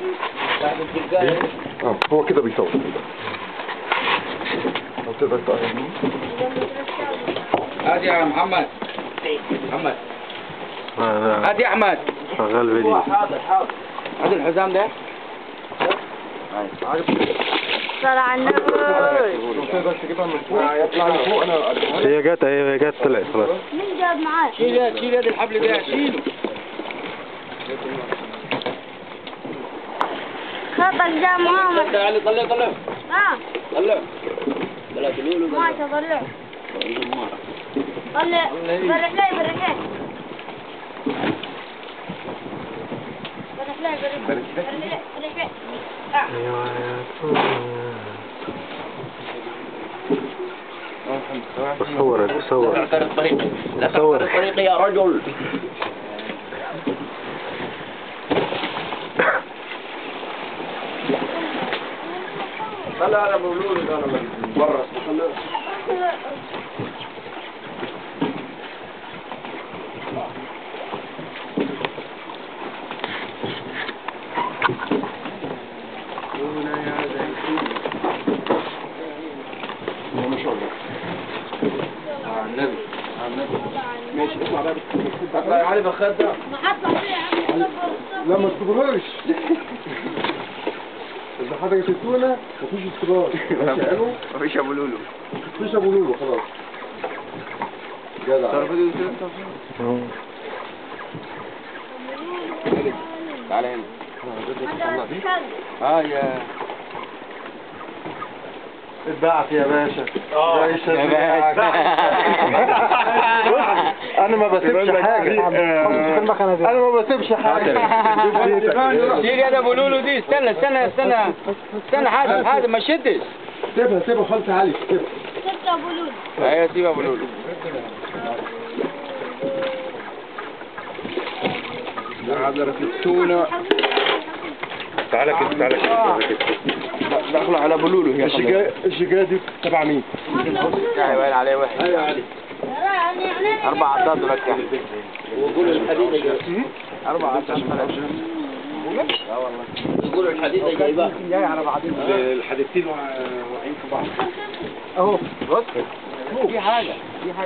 اه هو كده بيصور لو تقدر تقرب هات يا محمد محمد هذا هات يا احمد شغال فيديو حاضر حاضر هات الحزام ده صلى على النبي لو تقدر تجيبها من فوق اطلع لفوق انا أقدمها لك. هي جت اهي هي جت طلعت خلاص مين جاب معاه؟ شيل يد شيل يد الحبل ده شيله خطك جاب معاه تعالى طلع طلع اه طلع طلع تقولوا ما طلع طلع برح لي برح لي برح لي برح لي برح لي برح لي آه. ايوه يا بصور بصور الطريق لا صور. الطريق يا رجل طلع على مولود انا من برا ما شاء الله النبي ماشي اطلع بقى اطلع يا علي بخدع ما حط عليه يا عم لا ما تكبرش اذا حضرتك التونه مفيش استبار ماشي حلو مفيش ابو لولو مفيش ابو لولو خلاص جدع تعالى هنا هذا كلب. اه يا اتبعت يا باشا باشا يا باشا. انا ما بسيبش حاجه انا ما بسيبش حاجه شيل يد ابو لولو دي استنى استنى استنى استنى حازم حازم ما شدش سيبها سيبها خالص علي سيبها ستة أبو لولو. ايوه سيب ابو لولو عبرة التونة تعالى كده تعالى كده داخله على ابو لولو هي الشجاع الشجاع دي تبع مين؟ يعني باين عليه واحد ايوه علي يعني يعني اربع عداد لك يعني وقول الحديدة اربع عداد يقولوا الحديدة جايبها جاي على بعضهم الحديدتين واقعين في بعض اهو بص في حاجة في حاجة